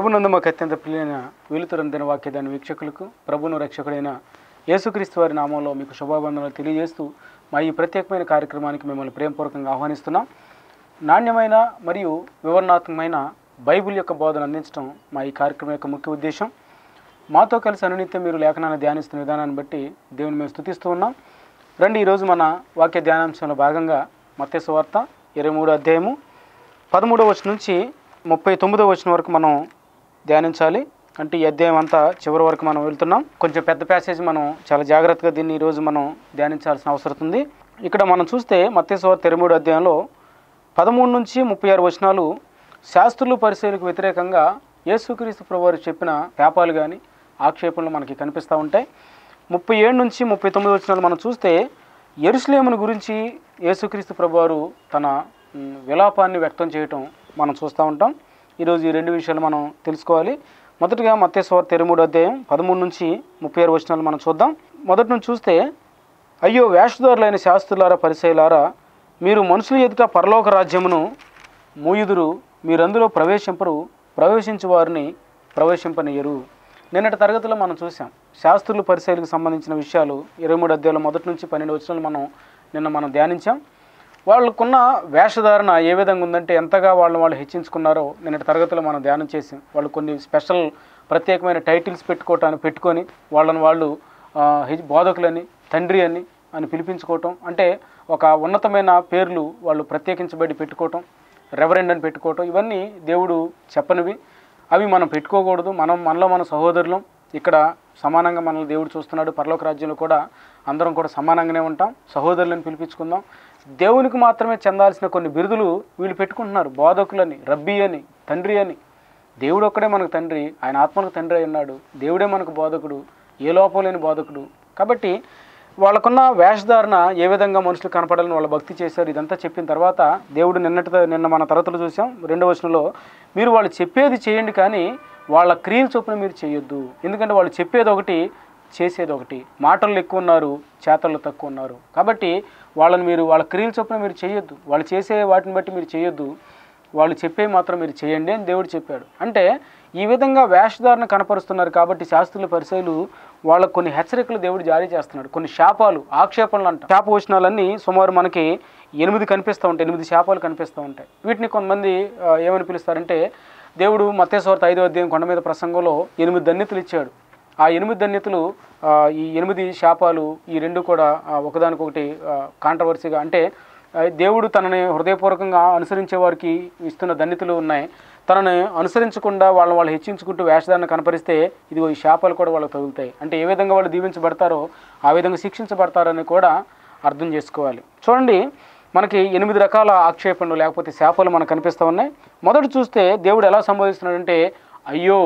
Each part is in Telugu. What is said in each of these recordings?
ప్రభునందు మాకు అత్యంత ప్రియులైన వెలుతురందిన వాక్యదాని వీక్షకులకు ప్రభును రక్షకుడైన యేసుక్రీస్తు వారి నామంలో మీకు శుభాబంధనలు తెలియజేస్తూ మా ఈ ప్రత్యేకమైన కార్యక్రమానికి మిమ్మల్ని ప్రేమపూర్వకంగా ఆహ్వానిస్తున్నాం నాణ్యమైన మరియు వివరణాత్మకమైన బైబిల్ యొక్క బోధన అందించడం మా ఈ కార్యక్రమం యొక్క ముఖ్య ఉద్దేశం మాతో కలిసి అనునిత్యం మీరు లేఖనాన్ని ధ్యానిస్తున్న విధానాన్ని బట్టి దేవుని మేము స్థుతిస్తూ ఉన్నాం రండి ఈరోజు మన వాక్య ధ్యానాంశంలో భాగంగా మత్స్య వార్త ఇరవై మూడో అధ్యాయము పదమూడవ వచనం నుంచి ముప్పై తొమ్మిదవ వచనం వరకు మనం ధ్యానించాలి అంటే ఈ అధ్యాయం అంతా చివరి వరకు మనం వెళ్తున్నాం కొంచెం పెద్ద ప్యాసేజ్ మనం చాలా జాగ్రత్తగా దీన్ని ఈరోజు మనం ధ్యానించాల్సిన అవసరం ఉంది ఇక్కడ మనం చూస్తే మత్స్యవార్త ఇరవై మూడు అధ్యాయంలో పదమూడు నుంచి ముప్పై ఆరు వచనాలు శాస్త్రులు పరిశీలకు వ్యతిరేకంగా యేసుక్రీస్తు ప్రభువారు చెప్పిన శాపాలు కానీ ఆక్షేపణలు మనకి కనిపిస్తూ ఉంటాయి ముప్పై ఏడు నుంచి ముప్పై తొమ్మిది వచనాలు మనం చూస్తే ఎరుసలేమును గురించి యేసుక్రీస్తు ప్రభువారు తన మ్, విలాపాన్ని వ్యక్తం చేయటం మనం చూస్తూ ఉంటాం ఈరోజు ఈ రెండు విషయాలు మనం తెలుసుకోవాలి మొదటగా మత్స్యవార్త ఇరవై మూడు అధ్యాయం పదమూడు నుంచి ముప్పై ఆరు వచనాలు మనం చూద్దాం మొదటి నుంచి చూస్తే అయ్యో వేషధారులైన శాస్త్రులారా పరిచయలారా మీరు మనుషుల ఎదుట పరలోక రాజ్యమును మూయుదురు మీరందులో ప్రవేశింపరు ప్రవేశించు వారిని ప్రవేశింపనియరు నిన్నటి తరగతిలో మనం చూసాం శాస్త్రులు పరిశైలకు సంబంధించిన విషయాలు ఇరవై మూడు అధ్యాయుల మొదటి నుంచి పన్నెండు వచ్చిన మనం నిన్న మనం ధ్యానించాం వాళ్ళకున్న వేషధారణ ఏ విధంగా ఉందంటే ఎంతగా వాళ్ళని వాళ్ళు హెచ్చించుకున్నారో నిన్నటి తరగతిలో మనం ధ్యానం చేసాం వాళ్ళు కొన్ని స్పెషల్ ప్రత్యేకమైన టైటిల్స్ పెట్టుకోవటాన్ని పెట్టుకొని వాళ్ళని వాళ్ళు ఆ, హె- బోధకులని తండ్రి అని అని పిలిపించుకోవటం అంటే ఒక ఉన్నతమైన పేర్లు వాళ్ళు ప్రత్యేకించబడి పెట్టుకోవటం రెవరెండ్ అని పెట్టుకోవటం ఇవన్నీ దేవుడు చెప్పనివి అవి మనం పెట్టుకోకూడదు మనం మనలో మన సహోదరులం ఇక్కడ సమానంగా మనల్ని దేవుడు చూస్తున్నాడు పరలోక రాజ్యంలో కూడా అందరం కూడా సమానంగానే ఉంటాం సహోదరులను పిలిపించుకుందాం దేవునికి మాత్రమే చెందాల్సిన కొన్ని బిరుదులు వీళ్ళు పెట్టుకుంటున్నారు బోధకులని రబ్బీ అని తండ్రి అని దేవుడు ఒక్కడే మనకు తండ్రి ఆయన ఆత్మకు తండ్రి అయి ఉన్నాడు దేవుడే మనకు బోధకుడు ఏ లోపం లేని బోధకుడు కాబట్టి వాళ్ళకున్న వేషధారణ ఏ విధంగా మనుషులు కనపడాలని వాళ్ళ భక్తి చేశారు ఇదంతా చెప్పిన తర్వాత దేవుడు నిన్నటి నిన్న మన తరగతులు చూసాం రెండవ వచనంలో మీరు వాళ్ళు చెప్పేది చేయండి కానీ వాళ్ళ క్రియలు చొప్పున మీరు చేయొద్దు ఎందుకంటే వాళ్ళు చెప్పేది ఒకటి చేసేది ఒకటి మాటలు ఎక్కువ ఉన్నారు చేతల్లో తక్కువ ఉన్నారు కాబట్టి వాళ్ళని మీరు వాళ్ళ క్రియలు చొప్పున మీరు చేయొద్దు వాళ్ళు చేసే వాటిని బట్టి మీరు చేయొద్దు వాళ్ళు చెప్పే మాత్రం మీరు చేయండి అని దేవుడు చెప్పాడు అంటే ఈ విధంగా వేషధారణ కనపరుస్తున్నారు కాబట్టి శాస్త్రుల పరిశైలు వాళ్ళకు కొన్ని హెచ్చరికలు దేవుడు జారీ చేస్తున్నాడు కొన్ని శాపాలు ఆక్షేపణలు అంట శాప వచనాలన్నీ సుమారు మనకి ఎనిమిది కనిపిస్తూ ఉంటాయి ఎనిమిది శాపాలు కనిపిస్తూ ఉంటాయి వీటిని కొంతమంది ఆ, ఏమని పిలుస్తారంటే దేవుడు మత్తేశ్వర్త ఐదో అధ్యాయం కొండ మీద ప్రసంగంలో ఎనిమిది ధన్యతలు ఇచ్చాడు ఆ ఎనిమిది ధన్యతలు ఆ, ఈ ఎనిమిది శాపాలు ఈ రెండు కూడా ఆ, ఒకదానికొకటి కాంట్రవర్సీగా అంటే ఆ, దేవుడు తనని హృదయపూర్వకంగా అనుసరించే వారికి ఇస్తున్న ధన్యతలు ఉన్నాయి తనని అనుసరించకుండా వాళ్ళని వాళ్ళు హెచ్చించుకుంటూ వేషధారణ కనపరిస్తే ఇదిగో ఈ శాపాలు కూడా వాళ్ళకి తగులుతాయి అంటే ఏ విధంగా వాళ్ళు దీవించబడతారో ఆ విధంగా శిక్షించబడతారని కూడా అర్థం చేసుకోవాలి చూడండి మనకి ఎనిమిది రకాల ఆక్షేపణలు లేకపోతే శాపాలు మనకు కనిపిస్తూ ఉన్నాయి మొదట చూస్తే దేవుడు ఎలా సంబోధిస్తున్నాడంటే అయ్యో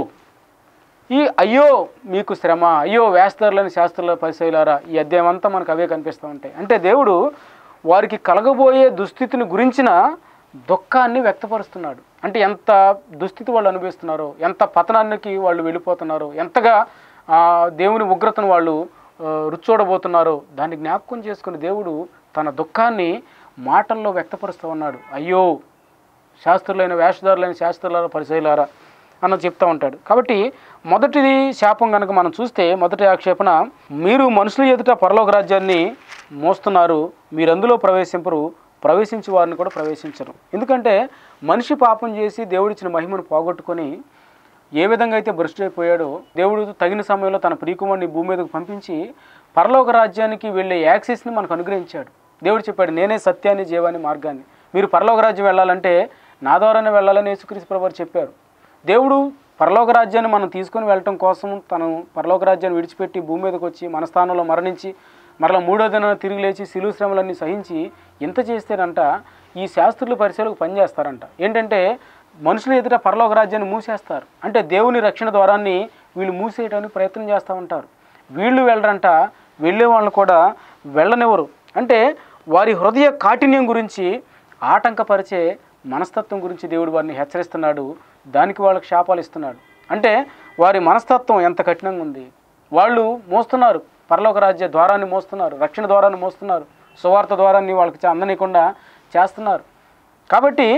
ఈ అయ్యో మీకు శ్రమ అయ్యో వేస్తరులని శాస్త్రుల పరిశైలారా ఈ అధ్యాయం అంతా మనకు అవే కనిపిస్తూ ఉంటాయి అంటే దేవుడు వారికి కలగబోయే దుస్థితిని గురించిన దుఃఖాన్ని వ్యక్తపరుస్తున్నాడు అంటే ఎంత దుస్థితి వాళ్ళు అనుభవిస్తున్నారో ఎంత పతనానికి వాళ్ళు వెళ్ళిపోతున్నారో ఎంతగా ఆ, దేవుని ఉగ్రతను వాళ్ళు ఆ, రుచి చూడబోతున్నారో దాన్ని జ్ఞాపకం చేసుకుని దేవుడు తన దుఃఖాన్ని మాటల్లో వ్యక్తపరుస్తూ ఉన్నాడు అయ్యో శాస్త్రులైన వేషధారులైన శాస్త్రులారా పరిశైలారా అన్న చెప్తా ఉంటాడు కాబట్టి మొదటిది శాపం కనుక మనం చూస్తే మొదటి ఆక్షేపణ మీరు మనుషుల ఎదుట పరలోక రాజ్యాన్ని మోస్తున్నారు మీరు అందులో ప్రవేశింపరు ప్రవేశించి వారిని కూడా ప్రవేశించరు ఎందుకంటే మనిషి పాపం చేసి దేవుడిచ్చిన మహిమను పోగొట్టుకొని ఏ విధంగా అయితే భ్రష్టుడైపోయాడో దేవుడు తగిన సమయంలో తన ప్రియకుమారిని భూమి మీదకు పంపించి పరలోక రాజ్యానికి వెళ్ళే యాక్సెస్ని మనకు అనుగ్రహించాడు దేవుడు చెప్పాడు నేనే సత్యాన్ని జీవాన్ని మార్గాన్ని మీరు పరలోక రాజ్యం వెళ్ళాలంటే నా ద్వారానే వెళ్ళాలని యేసుక్రీస్తు ప్రభువారు చెప్పారు దేవుడు పరలోక రాజ్యాన్ని మనం తీసుకొని వెళ్ళటం కోసం తను పరలోక రాజ్యాన్ని విడిచిపెట్టి భూమి మీదకి వచ్చి మన స్థానంలో మరణించి మరలా మూడో దిన తిరిగి లేచి శిలువ శ్రమలన్నీ సహించి ఇంత చేస్తేనంట ఈ శాస్త్రులు పరిశీలకు పనిచేస్తారంట ఏంటంటే మనుషుల ఎదుట పరలోక రాజ్యాన్ని మూసేస్తారు అంటే దేవుని రక్షణ ద్వారాన్ని వీళ్ళు మూసేయడానికి ప్రయత్నం చేస్తూ ఉంటారు వీళ్ళు వెళ్ళరంట వెళ్ళే వాళ్ళని కూడా వెళ్ళనివ్వరు అంటే వారి హృదయ కాఠిన్యం గురించి ఆటంకపరిచే మనస్తత్వం గురించి దేవుడు వారిని హెచ్చరిస్తున్నాడు దానికి వాళ్ళకి శాపాలు ఇస్తున్నాడు అంటే వారి మనస్తత్వం ఎంత కఠినంగా ఉంది వాళ్ళు మోస్తున్నారు పరలోక రాజ్య ద్వారాన్ని మోస్తున్నారు రక్షణ ద్వారాన్ని మోస్తున్నారు సువార్త ద్వారాన్ని వాళ్ళకి చ- అందనీయకుండా చేస్తున్నారు కాబట్టి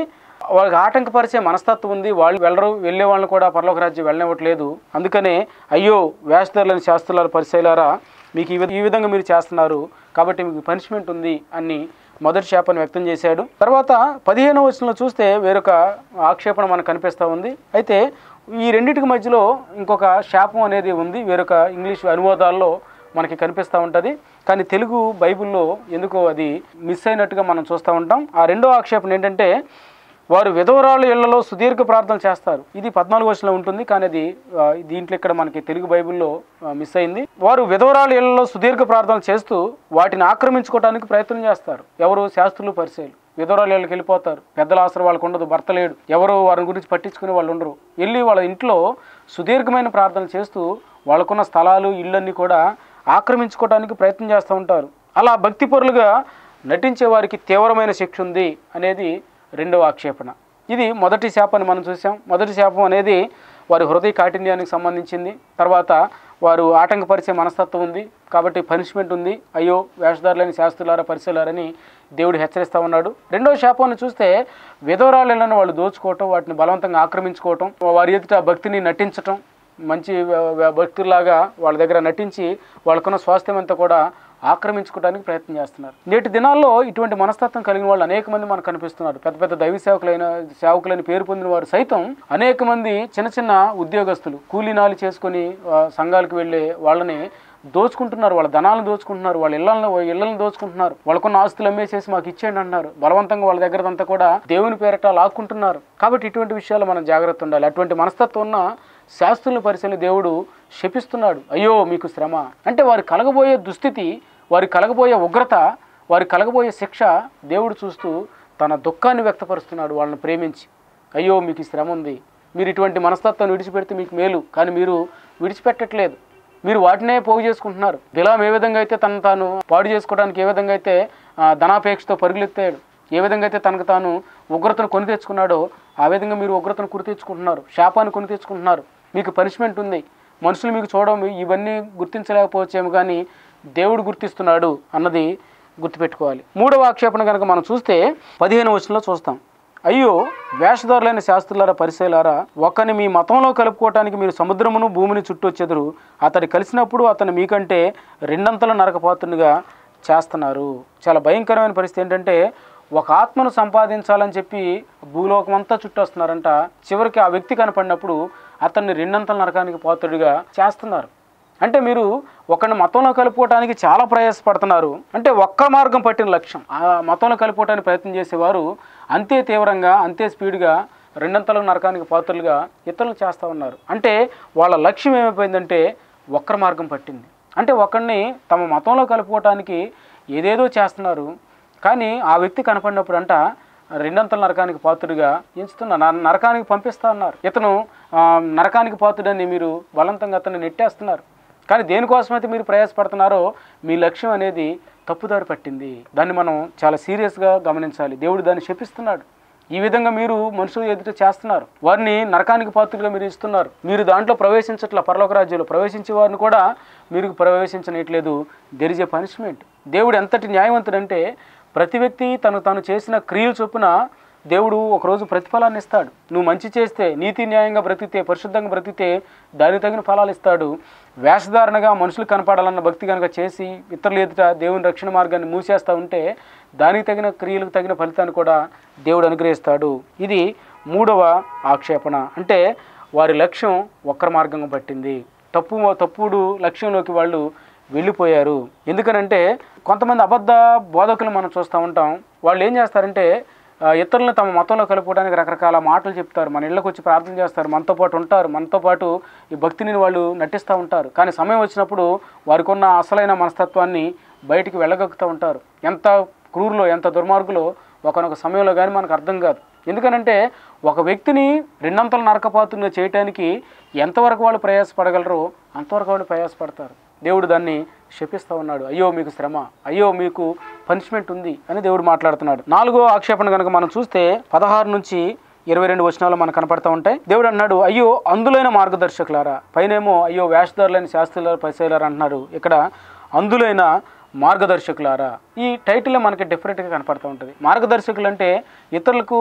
వాళ్ళకి ఆటంకపరిచే మనస్తత్వం ఉంది వాళ్ళు వెళ్ళరు వెళ్ళే వాళ్ళని కూడా పరలోక రాజ్యం వెళ్ళనివ్వట్లేదు అందుకనే అయ్యో వేషధరులని శాస్త్రాల పరిశైలారా మీకు ఈ విధ- ఈ విధంగా మీరు చేస్తున్నారు కాబట్టి మీకు పనిష్మెంట్ ఉంది అని మొదటి శాపను వ్యక్తం చేశాడు తర్వాత పదిహేను వచనంలో చూస్తే వేరొక ఆక్షేపణ మనకు కనిపిస్తూ ఉంది అయితే ఈ రెండింటికి మధ్యలో ఇంకొక శాపం అనేది ఉంది వేరొక ఇంగ్లీష్ అనువాదాల్లో మనకి కనిపిస్తూ ఉంటుంది కానీ తెలుగు బైబిల్లో ఎందుకో అది మిస్ అయినట్టుగా మనం చూస్తూ ఉంటాం ఆ రెండో ఆక్షేపణ ఏంటంటే వారు విధవరాలు ఇళ్లలో సుదీర్ఘ ప్రార్థన చేస్తారు ఇది పద్నాలుగు వర్షంలో ఉంటుంది కానీ అది ఆ, దీంట్లో ఇక్కడ మనకి తెలుగు బైబిల్లో ఆ, మిస్ అయింది వారు విధవరాలు ఇళ్లలో సుదీర్ఘ ప్రార్థన చేస్తూ వాటిని ఆక్రమించుకోవడానికి ప్రయత్నం చేస్తారు ఎవరు శాస్త్రులు పరిచయాలు విధవరాలు ఇళ్ళకి వెళ్ళిపోతారు పెద్దల ఆసర వాళ్ళకు ఉండదు భర్త లేడు ఎవరు వారి గురించి పట్టించుకునే వాళ్ళు ఉండరు వెళ్ళి వాళ్ళ ఇంట్లో సుదీర్ఘమైన ప్రార్థన చేస్తూ వాళ్ళకున్న స్థలాలు ఇళ్ళన్నీ కూడా ఆక్రమించుకోవడానికి ప్రయత్నం చేస్తూ ఉంటారు అలా భక్తిపరులుగా నటించే వారికి తీవ్రమైన శిక్ష ఉంది అనేది రెండవ ఆక్షేపణ ఇది మొదటి శాపని మనం చూసాం మొదటి శాపం అనేది వారి హృదయ కాఠిన్యానికి సంబంధించింది తర్వాత వారు ఆటంకపరిచే మనస్తత్వం ఉంది కాబట్టి పనిష్మెంట్ ఉంది అయ్యో వేషధారులని శాస్త్రులారా పరిశీలారని దేవుడు హెచ్చరిస్తూ ఉన్నాడు రెండో శాపాన్ని చూస్తే విధవరాలను వాళ్ళు దోచుకోవటం వాటిని బలవంతంగా ఆక్రమించుకోవటం వారి ఎదుట భక్తిని నటించటం మంచి వ- వ- భక్తుల్లాగా వాళ్ళ దగ్గర నటించి వాళ్ళకున్న స్వాస్థ్యం అంతా కూడా ఆక్రమించుకోవడానికి ప్రయత్నం చేస్తున్నారు నేటి దినాల్లో ఇటువంటి మనస్తత్వం కలిగిన వాళ్ళు అనేక మంది మనకు కనిపిస్తున్నారు పెద్ద పెద్ద దైవ సేవకులైన సేవకులైన పేరు పొందిన వారు సైతం అనేక మంది చిన్న చిన్న ఉద్యోగస్తులు కూలీనాలు చేసుకొని ఆ, సంఘాలకు వెళ్ళే వాళ్ళని దోచుకుంటున్నారు వాళ్ళ ధనాలను దోచుకుంటున్నారు వాళ్ళ ఇళ్లను ఇళ్లను దోచుకుంటున్నారు వాళ్ళకున్న ఆస్తులు అమ్మేసేసి మాకు ఇచ్చేయండి అంటున్నారు బలవంతంగా వాళ్ళ దగ్గరదంతా కూడా దేవుని పేరట లాక్కుంటున్నారు కాబట్టి ఇటువంటి విషయాలు మనం జాగ్రత్త ఉండాలి అటువంటి మనస్తత్వం ఉన్న శాస్త్రుల పరిశీలన దేవుడు శపిస్తున్నాడు అయ్యో మీకు శ్రమ అంటే వారి కలగబోయే దుస్థితి వారి కలగబోయే ఉగ్రత వారి కలగబోయే శిక్ష దేవుడు చూస్తూ తన దుఃఖాన్ని వ్యక్తపరుస్తున్నాడు వాళ్ళని ప్రేమించి అయ్యో మీకు ఈ శ్రమ ఉంది మీరు ఇటువంటి మనస్తత్వాన్ని విడిచిపెడితే మీకు మేలు కానీ మీరు విడిచిపెట్టట్లేదు మీరు వాటినే పోగు చేసుకుంటున్నారు బిలాం ఏ విధంగా అయితే తను తాను పాడు చేసుకోవడానికి ఏ విధంగా అయితే ఆ, ధనాపేక్షతో పరుగులెత్తాడు ఏ విధంగా అయితే తనకు తాను ఉగ్రతను కొని తెచ్చుకున్నాడో ఆ విధంగా మీరు ఉగ్రతను కొని తెచ్చుకుంటున్నారు శాపాన్ని కొని తెచ్చుకుంటున్నారు మీకు పనిష్మెంట్ ఉంది మనుషులు మీకు చూడడం ఇవన్నీ గుర్తించలేకపోవచ్చేమో కానీ దేవుడు గుర్తిస్తున్నాడు అన్నది గుర్తుపెట్టుకోవాలి మూడవ ఆక్షేపణ కనుక మనం చూస్తే పదిహేను వచనంలో చూస్తాం అయ్యో వేషధారులైన శాస్త్రులారా పరిశీలారా ఒకని మీ మతంలో కలుపుకోవటానికి మీరు సముద్రమును భూమిని చుట్టూ వచ్చెదరు అతడు కలిసినప్పుడు అతను మీకంటే రెండంతల నరకపాత్రునిగా చేస్తున్నారు చాలా భయంకరమైన పరిస్థితి ఏంటంటే ఒక ఆత్మను సంపాదించాలని చెప్పి భూలోకం అంతా చుట్టొస్తున్నారంట చివరికి ఆ వ్యక్తి కనపడినప్పుడు అతన్ని రెండంతల నరకానికి పాత్రుడిగా చేస్తున్నారు అంటే మీరు ఒకరిని మతంలో కలుపుకోవడానికి చాలా ప్రయాసపడుతున్నారు అంటే ఒక్క మార్గం పట్టిన లక్ష్యం ఆ మతంలో కలుపుకోవడానికి ప్రయత్నం చేసేవారు అంతే తీవ్రంగా అంతే స్పీడ్గా రెండంతల నరకానికి పాత్రలుగా ఇతరులు చేస్తూ ఉన్నారు అంటే వాళ్ళ లక్ష్యం ఏమైపోయిందంటే ఒక్కరి మార్గం పట్టింది అంటే ఒకరిని తమ మతంలో కలుపుకోవటానికి ఏదేదో చేస్తున్నారు కానీ ఆ వ్యక్తి కనపడినప్పుడు అంట రెండంతల నరకానికి పాత్రుడిగా ఎంచుతున్నా నా- నరకానికి పంపిస్తా అన్నారు ఇతను ఆ, నరకానికి పాత్రుడని మీరు బలవంతంగా అతన్ని నెట్టేస్తున్నారు కానీ దేనికోసమైతే మీరు ప్రయాసపడుతున్నారో మీ లక్ష్యం అనేది తప్పుదారి పట్టింది దాన్ని మనం చాలా సీరియస్గా గమనించాలి దేవుడు దాన్ని శపిస్తున్నాడు ఈ విధంగా మీరు మనుషులు ఎదుట చేస్తున్నారు వారిని నరకానికి పాత్రులుగా మీరు ఇస్తున్నారు మీరు దాంట్లో ప్రవేశించట్ల పరలోక రాజ్యంలో ప్రవేశించే వారిని కూడా మీరు ప్రవేశించనట్లేదు దెర్ ఇస్ ఎ పనిష్మెంట్ దేవుడు ఎంతటి న్యాయవంతుడంటే ప్రతి వ్యక్తి తను తాను చేసిన క్రియలు చొప్పున దేవుడు ఒకరోజు ప్రతిఫలాన్ని ఇస్తాడు నువ్వు మంచి చేస్తే నీతి న్యాయంగా బ్రతికితే పరిశుద్ధంగా బ్రతికితే దానికి తగిన ఫలాలు ఇస్తాడు వేషధారణగా మనుషులు కనపడాలన్న భక్తి కనుక చేసి ఇతరుల ఎదుట దేవుని రక్షణ మార్గాన్ని మూసేస్తూ ఉంటే దానికి తగిన క్రియలకు తగిన ఫలితాన్ని కూడా దేవుడు అనుగ్రహిస్తాడు ఇది మూడవ ఆక్షేపణ అంటే వారి లక్ష్యం ఒక్కరి మార్గంగా పట్టింది తప్పు తప్పుడు లక్ష్యంలోకి వాళ్ళు వెళ్ళిపోయారు ఎందుకనంటే కొంతమంది అబద్ధ బోధకులు మనం చూస్తూ ఉంటాం వాళ్ళు ఏం చేస్తారంటే ఆ, ఇతరులను తమ మతంలో కలుపుకోవడానికి రకరకాల మాటలు చెప్తారు మన ఇళ్ళకి వచ్చి ప్రార్థన చేస్తారు మనతో పాటు ఉంటారు మనతో పాటు ఈ భక్తిని వాళ్ళు నటిస్తూ ఉంటారు కానీ సమయం వచ్చినప్పుడు వారికి ఉన్న అసలైన మనస్తత్వాన్ని బయటికి వెళ్ళగక్కుతూ ఉంటారు ఎంత క్రూరులో ఎంత దుర్మార్గులో ఒకనొక సమయంలో కానీ మనకు అర్థం కాదు ఎందుకనంటే ఒక వ్యక్తిని రెండంతల నరకపాత్రుగా చేయటానికి ఎంతవరకు వాళ్ళు ప్రయాసపడగలరో అంతవరకు వాళ్ళు ప్రయాసపడతారు దేవుడు దాన్ని శపిస్తూ ఉన్నాడు అయ్యో మీకు శ్రమ అయ్యో మీకు పనిష్మెంట్ ఉంది అని దేవుడు మాట్లాడుతున్నాడు నాలుగో ఆక్షేపణ కనుక మనం చూస్తే పదహారు నుంచి ఇరవై రెండు వచనాలు మనకు కనపడతా ఉంటాయి దేవుడు అన్నాడు అయ్యో అందులైన మార్గదర్శకులారా పైనేమో అయ్యో వేషధారులైన శాస్త్రులారా పరిశీలారా అంటున్నారు ఇక్కడ అందులైన మార్గదర్శకులారా ఈ టైటిల్ మనకి డిఫరెంట్గా కనపడుతూ ఉంటుంది మార్గదర్శకులు అంటే ఇతరులకు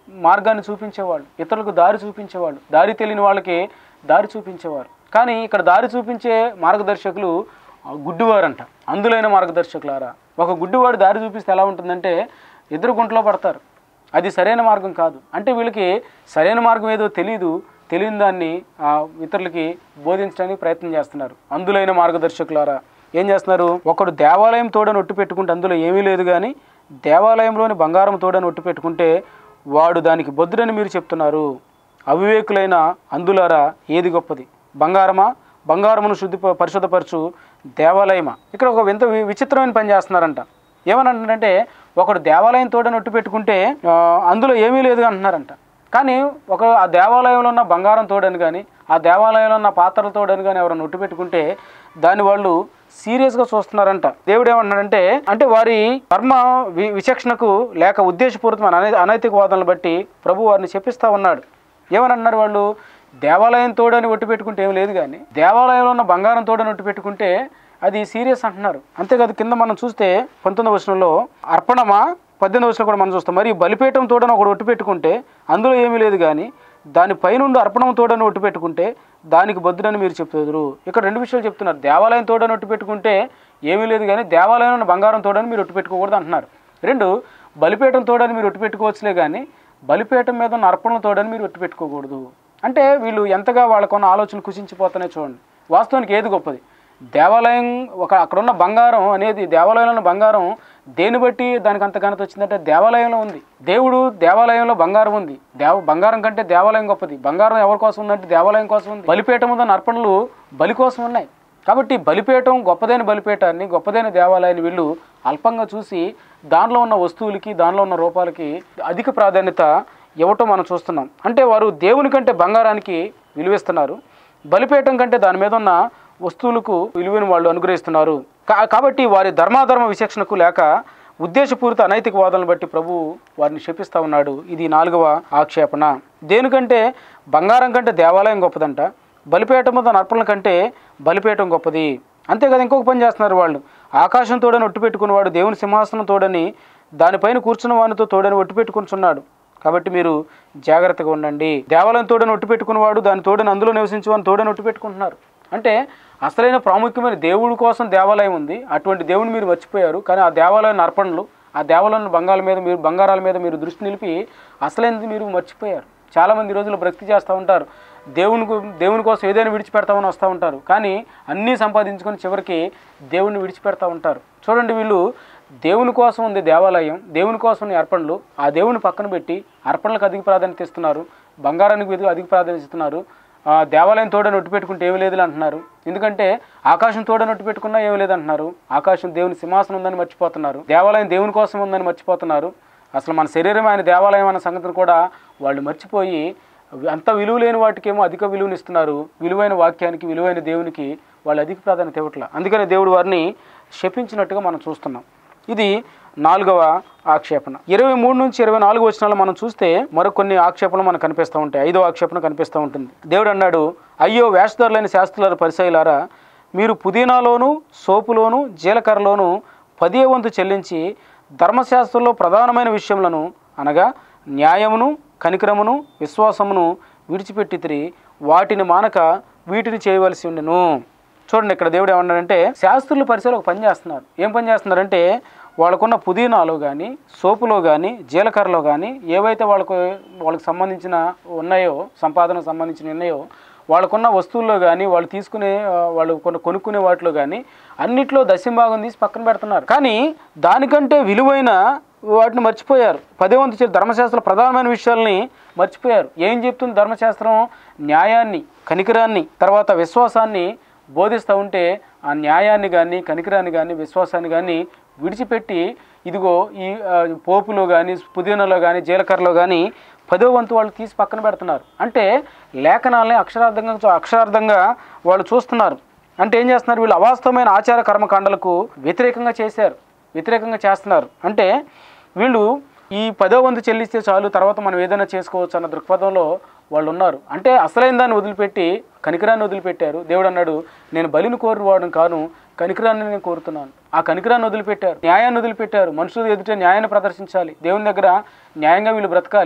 మార్గాన్ని చూపించేవాళ్ళు ఇతరులకు దారి చూపించేవాళ్ళు దారి తెలియని వాళ్ళకి దారి చూపించేవారు కానీ ఇక్కడ దారి చూపించే మార్గదర్శకులు ఆ, గుడ్డివారంట అందులైన మార్గదర్శకులారా ఒక గుడ్డివాడు దారి చూపిస్తే ఎలా ఉంటుందంటే ఎదురు గుంటలో పడతారు అది సరైన మార్గం కాదు అంటే వీళ్ళకి సరైన మార్గం ఏదో తెలియదు తెలియని దాన్ని ఆ, ఇతరులకి బోధించడానికి ప్రయత్నం చేస్తున్నారు అందులైన మార్గదర్శకులారా ఏం చేస్తున్నారు ఒకడు దేవాలయం తోడని ఒట్టు పెట్టుకుంటే అందులో ఏమీ లేదు కానీ దేవాలయంలోని బంగారం తోడని ఒట్టు పెట్టుకుంటే వాడు దానికి బొద్దుడని మీరు చెప్తున్నారు అవివేకులైన అందులారా ఏది గొప్పది బంగారమా బంగారమును శుద్ధి పరిశుద్ధపరచు దేవాలయమా ఇక్కడ ఒక వింత వి- విచిత్రమైన పని చేస్తున్నారంట ఏమని అంటున్నారంటే ఒకడు దేవాలయం తోడని ఒట్టు పెట్టుకుంటే ఆ, అందులో ఏమీ లేదు అంటున్నారంట కానీ ఒక ఆ దేవాలయంలో ఉన్న బంగారం తోడని కానీ ఆ దేవాలయంలో ఉన్న పాత్రల తోడని కానీ ఎవరైనా ఒట్టు పెట్టుకుంటే దాన్ని వాళ్ళు సీరియస్గా చూస్తున్నారంట దేవుడు ఏమంటున్నాడంటే అంటే వారి కర్మ వి విచక్షణకు లేక ఉద్దేశపూరితమైన అనై అనైతిక వాదనలు బట్టి ప్రభు వారిని చెప్పిస్తా ఉన్నాడు ఏమని అన్నారు వాళ్ళు దేవాలయం తోడని ఒట్టు పెట్టుకుంటే ఏం లేదు కానీ దేవాలయంలో ఉన్న బంగారం తోడని ఒట్టు పెట్టుకుంటే అది సీరియస్ అంటున్నారు అంతేకాదు కింద మనం చూస్తే పంతొమ్మిది వచనంలో అర్పణమా పద్దెనిమిది వచనం కూడా మనం చూస్తాం మరి బలిపీఠం తోడని ఒకటి ఒట్టు పెట్టుకుంటే అందులో ఏమీ లేదు కానీ దాని పైనుండి అర్పణం తోడని ఒట్టు పెట్టుకుంటే దానికి బద్దుడని మీరు చెప్తున్నారు ఇక్కడ రెండు విషయాలు చెప్తున్నారు దేవాలయం తోడని ఒట్టు పెట్టుకుంటే ఏమీ లేదు కానీ దేవాలయం ఉన్న బంగారం తోడని మీరు ఒట్టు పెట్టుకోకూడదు అంటున్నారు రెండు బలిపీఠం తోడని మీరు ఒట్టు పెట్టుకోవచ్చులే కానీ బలిపీఠం మీద ఉన్న అర్పణల తోడని మీరు ఒట్టు పెట్టుకోకూడదు అంటే వీళ్ళు ఎంతగా వాళ్ళకున్న ఆలోచనలు కుసించిపోతున్నాయి చూడండి వాస్తవానికి ఏది గొప్పది దేవాలయం ఒక అక్కడున్న బంగారం అనేది దేవాలయంలో ఉన్న బంగారం దేని బట్టి దానికి అంత ఘనత వచ్చిందంటే దేవాలయంలో ఉంది దేవుడు దేవాలయంలో బంగారం ఉంది దేవ బంగారం కంటే దేవాలయం గొప్పది బంగారం ఎవరి కోసం ఉందంటే దేవాలయం కోసం ఉంది బలిపీఠం ఉన్న అర్పణలు బలి కోసం ఉన్నాయి కాబట్టి బలిపీఠం గొప్పదైన బలిపీఠాన్ని గొప్పదైన దేవాలయాన్ని వీళ్ళు అల్పంగా చూసి దానిలో ఉన్న వస్తువులకి దానిలో ఉన్న రూపాలకి అధిక ప్రాధాన్యత ఇవ్వటం మనం చూస్తున్నాం అంటే వారు దేవుని కంటే బంగారానికి విలువిస్తున్నారు బలిపీఠం కంటే దాని మీద ఉన్న వస్తువులకు విలువను వాళ్ళు అనుగ్రహిస్తున్నారు కా- కాబట్టి వారి ధర్మాధర్మ విచక్షణకు లేక ఉద్దేశపూరిత అనైతిక వాదనలు బట్టి ప్రభు వారిని శపిస్తా ఉన్నాడు ఇది నాలుగవ ఆక్షేపణ దేనికంటే బంగారం కంటే దేవాలయం గొప్పదంట బలిపీఠం మీద నర్పణల కంటే బలిపీఠం గొప్పది అంతేకాదు ఇంకొక పని చేస్తున్నారు వాళ్ళు ఆకాశం తోడని ఒట్టు పెట్టుకున్నవాడు దేవుని సింహాసనం తోడని దానిపైన కూర్చున్న వానితో తోడని ఒట్టు పెట్టుకుంటున్నాడు కాబట్టి మీరు జాగ్రత్తగా ఉండండి దేవాలయం తోడని ఒట్టు పెట్టుకున్నవాడు దాని తోడని అందులో నివసించేవాడిని తోడని ఒట్టు పెట్టుకుంటున్నారు అంటే అసలైన ప్రాముఖ్యమైన దేవుడి కోసం దేవాలయం ఉంది అటువంటి దేవుని మీరు మర్చిపోయారు కానీ ఆ దేవాలయం అర్పణలు ఆ దేవాలయం బంగాల మీద మీరు బంగారాల మీద మీరు దృష్టి నిలిపి అసలైనది మీరు మర్చిపోయారు చాలామంది ఈ రోజుల్లో భక్తి చేస్తూ ఉంటారు దేవుని గు- దేవుని కోసం ఏదైనా విడిచిపెడతామని వస్తూ ఉంటారు కానీ అన్నీ సంపాదించుకొని చివరికి దేవుణ్ణి విడిచిపెడతా ఉంటారు చూడండి వీళ్ళు దేవుని కోసం ఉంది దేవాలయం దేవుని కోసం ఉంది అర్పణలు ఆ దేవుని పక్కన పెట్టి అర్పణలకు అధిక ప్రాధాన్యత ఇస్తున్నారు బంగారానికి ఎదుగు అధిక ప్రాధాన్యత ఇస్తున్నారు ఆ, దేవాలయం తోడని ఒట్టు పెట్టుకుంటే ఏమీ లేదు అంటున్నారు ఎందుకంటే ఆకాశం తోడని ఒట్టు పెట్టుకున్నా ఏమీ లేదు అంటున్నారు ఆకాశం దేవుని సింహాసనం ఉందని మర్చిపోతున్నారు దేవాలయం దేవుని కోసం ఉందని మర్చిపోతున్నారు అసలు మన శరీరం ఆయన దేవాలయం అన్న సంగతిని కూడా వాళ్ళు మర్చిపోయి అంత విలువ లేని వాటికేమో అధిక విలువని ఇస్తున్నారు విలువైన వాక్యానికి విలువైన దేవునికి వాళ్ళు అధిక ప్రాధాన్యత ఇవ్వట్ల అందుకనే దేవుడు వారిని శపించినట్టుగా మనం చూస్తున్నాం ఇది నాలుగవ ఆక్షేపణ ఇరవై మూడు నుంచి ఇరవై నాలుగు వచనాలు మనం చూస్తే మరికొన్ని ఆక్షేపణలు మనకు కనిపిస్తూ ఉంటాయి ఐదవ ఆక్షేపణ కనిపిస్తూ ఉంటుంది దేవుడు అన్నాడు అయ్యో వేషధారులైన శాస్త్రులారు పరిచయలారా మీరు పుదీనాలోను సోపులోను జీలకర్రలోను పదే వంతు చెల్లించి ధర్మశాస్త్రంలో ప్రధానమైన విషయములను అనగా న్యాయమును కనికరమును విశ్వాసమును విడిచిపెట్టితిరి వాటిని మానక వీటిని చేయవలసి ఉండెను చూడండి ఇక్కడ దేవుడు ఏమన్నాడంటే శాస్త్రులు పరిసరాలు ఒక పని చేస్తున్నారు ఏం పని చేస్తున్నారంటే వాళ్ళకున్న పుదీనాలో కానీ సోపులో కానీ జీలకర్రలో కానీ ఏవైతే వాళ్ళకు వాళ్ళకి సంబంధించిన ఉన్నాయో సంపాదనకు సంబంధించిన ఉన్నాయో వాళ్ళకున్న వస్తువుల్లో కానీ వాళ్ళు తీసుకునే ఆ, వాళ్ళు కొన్ని కొనుక్కునే వాటిలో కానీ అన్నిట్లో దశంభాగం తీసి పక్కన పెడుతున్నారు కానీ దానికంటే విలువైన వాటిని మర్చిపోయారు పదే వంతు చే- ధర్మశాస్త్రం ప్రధానమైన విషయాల్ని మర్చిపోయారు ఏం చెప్తుంది ధర్మశాస్త్రం న్యాయాన్ని కనికరాన్ని తర్వాత విశ్వాసాన్ని బోధిస్తూ ఉంటే ఆ న్యాయాన్ని కానీ కనికరాన్ని కానీ విశ్వాసాన్ని కానీ విడిచిపెట్టి ఇదిగో ఈ ఆ, పోపులో కానీ పుదీనాలో కానీ జీలకర్రలో కానీ పదో వంతు వాళ్ళు తీసి పక్కన పెడుతున్నారు అంటే లేఖనాలని అక్షరార్థంగా చూ- అక్షరార్థంగా వాళ్ళు చూస్తున్నారు అంటే ఏం చేస్తున్నారు వీళ్ళు అవాస్తవమైన ఆచార కర్మకాండలకు వ్యతిరేకంగా చేశారు వ్యతిరేకంగా చేస్తున్నారు అంటే వీళ్ళు ఈ పదో వంతు చెల్లిస్తే చాలు తర్వాత మనం ఏదైనా చేసుకోవచ్చు అన్న దృక్పథంలో వాళ్ళు ఉన్నారు అంటే అసలైన దాన్ని వదిలిపెట్టి కనికరాన్ని వదిలిపెట్టారు దేవుడు అన్నాడు నేను బలిని కోరువాడు కాను కనికరాన్ని నేను కోరుతున్నాను ఆ కనికరాన్ని వదిలిపెట్టారు న్యాయాన్ని వదిలిపెట్టారు మనుషులు ఎదుట న్యాయాన్ని ప్రదర్శించాలి దేవుని దగ్గర న్యాయంగా వీళ్ళు బ్రతకాలి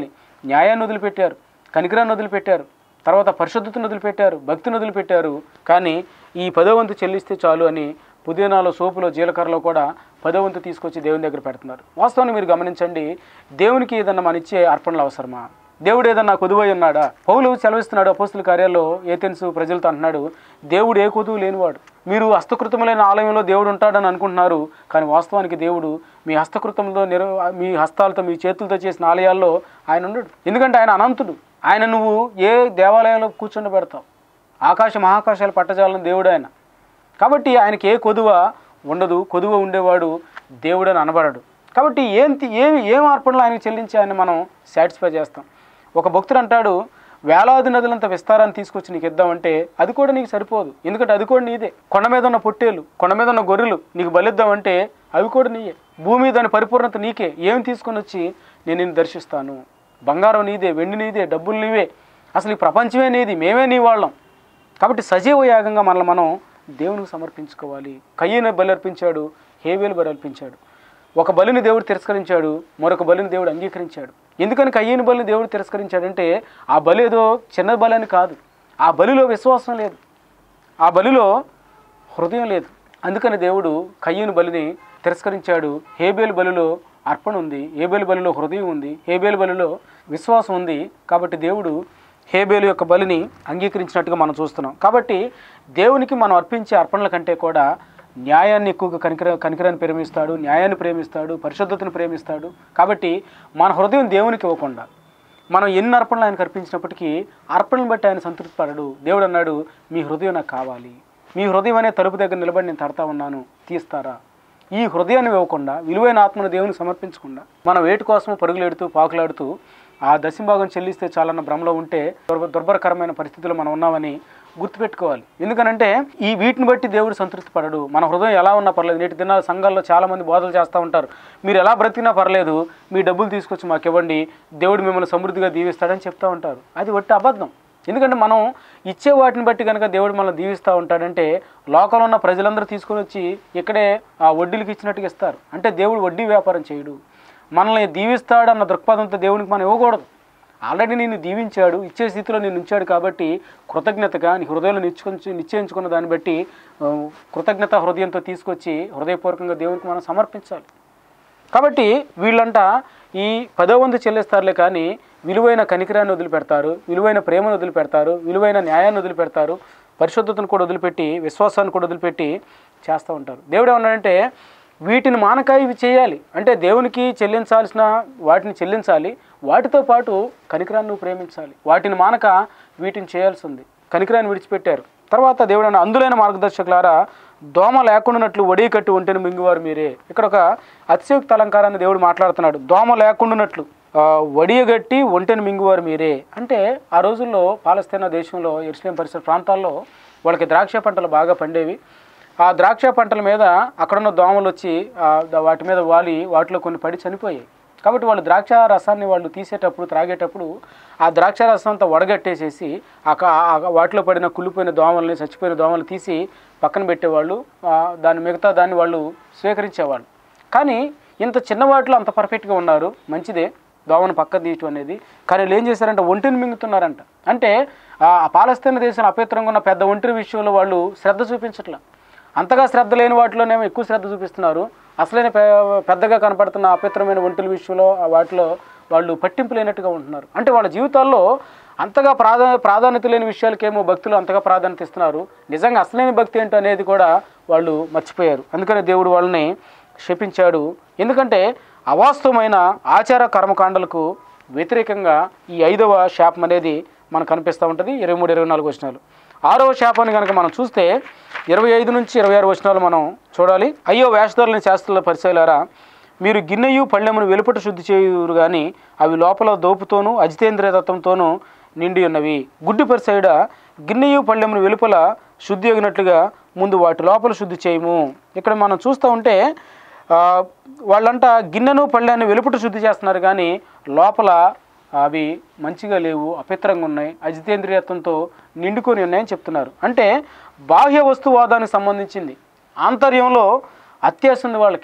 న్యాయాన్ని వదిలిపెట్టారు కనికరాన్ని వదిలిపెట్టారు తర్వాత పరిశుద్ధతను వదిలిపెట్టారు భక్తిని వదిలిపెట్టారు కానీ ఈ పదో వంతు చెల్లిస్తే చాలు అని పుదీనాలో సోపులో జీలకర్రలో కూడా పదో వంతు తీసుకొచ్చి దేవుని దగ్గర పెడుతున్నారు వాస్తవాన్ని మీరు గమనించండి దేవునికి ఏదన్నా మన ఇచ్చే అర్పణలు అవసరమా దేవుడు ఏదన్నా కొదువై ఉన్నాడా పౌలు సెలవిస్తున్నాడు అపోస్తుల కార్యాల్లో ఏథెన్స్ ప్రజలతో అంటున్నాడు దేవుడు ఏ కొదువు లేనివాడు మీరు హస్తకృతములైన ఆలయంలో దేవుడు ఉంటాడని అనుకుంటున్నారు కానీ వాస్తవానికి దేవుడు మీ హస్తకృతంలో నిర మీ హస్తాలతో మీ చేతులతో చేసిన ఆలయాల్లో ఆయన ఉండడు ఎందుకంటే ఆయన అనంతుడు ఆయన నువ్వు ఏ దేవాలయంలో కూర్చుండ పెడతావు ఆకాశ మహాకాశాలు పట్టజాలని దేవుడు ఆయన కాబట్టి ఆయనకి ఏ కొదువ ఉండదు కొదువ ఉండేవాడు దేవుడని అనబడడు కాబట్టి ఏం తి- ఏమి ఏం అర్పణలు ఆయనకి చెల్లించి ఆయన మనం సాటిస్ఫై చేస్తాం ఒక భక్తుడు అంటాడు వేలాది నదులంత విస్తారాన్ని తీసుకొచ్చి నీకు ఇద్దామంటే అది కూడా నీకు సరిపోదు ఎందుకంటే అది కూడా నీదే కొండ మీద ఉన్న పొట్టేలు కొండ మీద ఉన్న గొర్రెలు నీకు బలిద్దామంటే అవి కూడా నీయే భూమి దాని పరిపూర్ణత నీకే ఏం తీసుకొని వచ్చి నేను నిన్ను దర్శిస్తాను బంగారం నీదే వెండి నీదే డబ్బులు నీవే అసలు ఈ ప్రపంచమే నీది మేమే నీ వాళ్ళం కాబట్టి సజీవ యాగంగా మనల్ని మనం దేవునికి సమర్పించుకోవాలి కయ్యను బలి అర్పించాడు హేవేలు బలి అర్పించాడు ఒక బలిని దేవుడు తిరస్కరించాడు మరొక బలిని దేవుడు అంగీకరించాడు ఎందుకని కయ్యని బలిని దేవుడు తిరస్కరించాడంటే ఆ బలి ఏదో చిన్న బలి అని కాదు ఆ బలిలో విశ్వాసం లేదు ఆ బలిలో హృదయం లేదు అందుకని దేవుడు కయ్యూని బలిని తిరస్కరించాడు హేబేలు బలిలో అర్పణ ఉంది హేబేలు బలిలో హృదయం ఉంది హేబేలు బలిలో విశ్వాసం ఉంది కాబట్టి దేవుడు హేబేలు యొక్క బలిని అంగీకరించినట్టుగా మనం చూస్తున్నాం కాబట్టి దేవునికి మనం అర్పించే అర్పణల కంటే కూడా న్యాయాన్ని ఎక్కువగా కనికర కనికరాన్ని ప్రేమిస్తాడు న్యాయాన్ని ప్రేమిస్తాడు పరిశుద్ధతను ప్రేమిస్తాడు కాబట్టి మన హృదయం దేవునికి ఇవ్వకుండా మనం ఎన్ని అర్పణలు ఆయనకు అర్పించినప్పటికీ అర్పణను బట్టి ఆయన సంతృప్తి పడడు దేవుడు అన్నాడు మీ హృదయం నాకు కావాలి మీ హృదయం అనే తలుపు దగ్గర నిలబడి నేను తడతా ఉన్నాను తీస్తారా ఈ హృదయాన్ని ఇవ్వకుండా విలువైన ఆత్మను దేవునికి సమర్పించకుండా మనం వేటి కోసం పరుగులెడుతూ పాకులాడుతూ ఆ దశంభాగం చెల్లిస్తే చాలన్న భ్రమలో ఉంటే దుర్భ దుర్భరకరమైన పరిస్థితుల్లో మనం ఉన్నామని గుర్తుపెట్టుకోవాలి ఎందుకనంటే ఈ వీటిని బట్టి దేవుడు సంతృప్తి పడడు మన హృదయం ఎలా ఉన్నా పర్లేదు నేటి దినాల సంఘాల్లో చాలామంది బోధలు చేస్తూ ఉంటారు మీరు ఎలా బ్రతికినా పర్లేదు మీ డబ్బులు తీసుకొచ్చి మాకు ఇవ్వండి దేవుడు మిమ్మల్ని సమృద్ధిగా దీవిస్తాడని చెప్తూ ఉంటారు అది వట్టి అబద్ధం ఎందుకంటే మనం ఇచ్చే వాటిని బట్టి కనుక దేవుడు మనల్ని దీవిస్తూ ఉంటాడంటే లోకంలో ఉన్న ప్రజలందరూ తీసుకొని వచ్చి ఇక్కడే ఆ వడ్డీలకు ఇచ్చినట్టుగా ఇస్తారు అంటే దేవుడు వడ్డీ వ్యాపారం చేయడు మనల్ని దీవిస్తాడన్న దృక్పథంతో దేవునికి మనం ఇవ్వకూడదు ఆల్రెడీ నేను దీవించాడు ఇచ్చే స్థితిలో నేను ఉంచాడు కాబట్టి కృతజ్ఞతగా నీ హృదయంలో నిశ్చయించు నిశ్చయించుకున్న దాన్ని బట్టి ఆ, కృతజ్ఞత హృదయంతో తీసుకొచ్చి హృదయపూర్వకంగా దేవునికి మనం సమర్పించాలి కాబట్టి వీళ్ళంట ఈ పదో వంతు చెల్లిస్తారులే కానీ విలువైన కనికరాన్ని వదిలిపెడతారు విలువైన ప్రేమను వదిలిపెడతారు విలువైన న్యాయాన్ని వదిలిపెడతారు పరిశుద్ధతను కూడా వదిలిపెట్టి విశ్వాసాన్ని కూడా వదిలిపెట్టి చేస్తూ ఉంటారు దేవుడు ఏమన్నాడంటే వీటిని మానక ఇవి చేయాలి అంటే దేవునికి చెల్లించాల్సిన వాటిని చెల్లించాలి వాటితో పాటు కనికరాన్ని నువ్వు ప్రేమించాలి వాటిని మానక వీటిని చేయాల్సి ఉంది కనికరాన్ని విడిచిపెట్టారు తర్వాత దేవుడు అన్న అందులైన మార్గదర్శకులారా దోమ లేకుండానట్లు వడి కట్టి ఒంటెను మింగువారు మీరే ఇక్కడ ఒక అతిశయోక్త అలంకారాన్ని దేవుడు మాట్లాడుతున్నాడు దోమ లేకుండానట్లు ఆ, వడియగట్టి ఒంటెను మింగువారు మీరే అంటే ఆ రోజుల్లో పాలస్తీనా దేశంలో ఎరుసలేం పరిసర ప్రాంతాల్లో వాళ్ళకి ద్రాక్ష పంటలు బాగా పండేవి ఆ ద్రాక్ష పంటల మీద అక్కడున్న దోమలు వచ్చి ఆ, ద- వాటి మీద వాలి వాటిలో కొన్ని పడి చనిపోయాయి కాబట్టి వాళ్ళు ద్రాక్ష రసాన్ని వాళ్ళు తీసేటప్పుడు త్రాగేటప్పుడు ఆ ద్రాక్ష రసం అంతా వడగట్టేసేసి ఆ క- ఆ వాటిలో పడిన కుళ్ళిపోయిన దోమల్ని చచ్చిపోయిన దోమలు తీసి పక్కన పెట్టేవాళ్ళు ఆ, దాని మిగతా దాన్ని వాళ్ళు స్వీకరించేవాళ్ళు కానీ ఇంత చిన్న వాటిలో అంత పర్ఫెక్ట్గా ఉన్నారు మంచిదే దోమను పక్క తీయటం అనేది కానీ వీళ్ళు ఏం చేశారంటే ఒంటిని మింగుతున్నారంట అంటే ఆ ఆ పాలస్తీన దేశంలో అపవిత్రంగా ఉన్న పెద్ద ఒంటరి విషయంలో వాళ్ళు శ్రద్ధ చూపించట్లా అంతగా శ్రద్ధ లేని వాటిలోనేమో ఎక్కువ శ్రద్ధ చూపిస్తున్నారు అసలైన పె- పెద్దగా కనపడుతున్న అపవిత్రమైన ఒంటెల విషయంలో ఆ వాటిలో వాళ్ళు పట్టింపు లేనట్టుగా ఉంటున్నారు అంటే వాళ్ళ జీవితాల్లో అంతగా ప్రాధా ప్రాధాన్యత లేని విషయాలకేమో భక్తులు అంతగా ప్రాధాన్యత ఇస్తున్నారు నిజంగా అసలైన భక్తి ఏంటో అనేది కూడా వాళ్ళు మర్చిపోయారు అందుకనే దేవుడు వాళ్ళని శపించాడు ఎందుకంటే అవాస్తవమైన ఆచార కర్మకాండలకు వ్యతిరేకంగా ఈ ఐదవ శాపం అనేది మనకు కనిపిస్తూ ఉంటుంది ఇరవై మూడు ఇరవై నాలుగు వచనాలు ఆరవ శాపాన్ని కనుక మనం చూస్తే ఇరవై ఐదు నుంచి ఇరవై ఆరు వచనాలు మనం చూడాలి అయ్యో వేషధారులని శాస్త్రాల పరిచయాలారా మీరు గిన్నెయు పళ్ళెమును వెలుపట శుద్ధి చేయురు కానీ అవి లోపల దోపుతోనూ అజితేంద్రియతత్వంతోనూ నిండి ఉన్నవి గుడ్డి పరిసైడ గిన్నెయు పళ్ళెమును వెలుపల శుద్ధి అగినట్లుగా ముందు వాటి లోపల శుద్ధి చేయము ఇక్కడ మనం చూస్తూ ఉంటే ఆ, వాళ్ళంట గిన్నెను పళ్ళెను వెలుపట శుద్ధి చేస్తున్నారు కానీ లోపల అవి మంచిగా లేవు అపిత్రంగా ఉన్నాయి అజితేంద్రియత్వంతో నిండుకొని ఉన్నాయని చెప్తున్నారు అంటే బాహ్య వస్తువాదానికి సంబంధించింది ఆంతర్యంలో అత్యాశ ఉంది వాళ్ళకి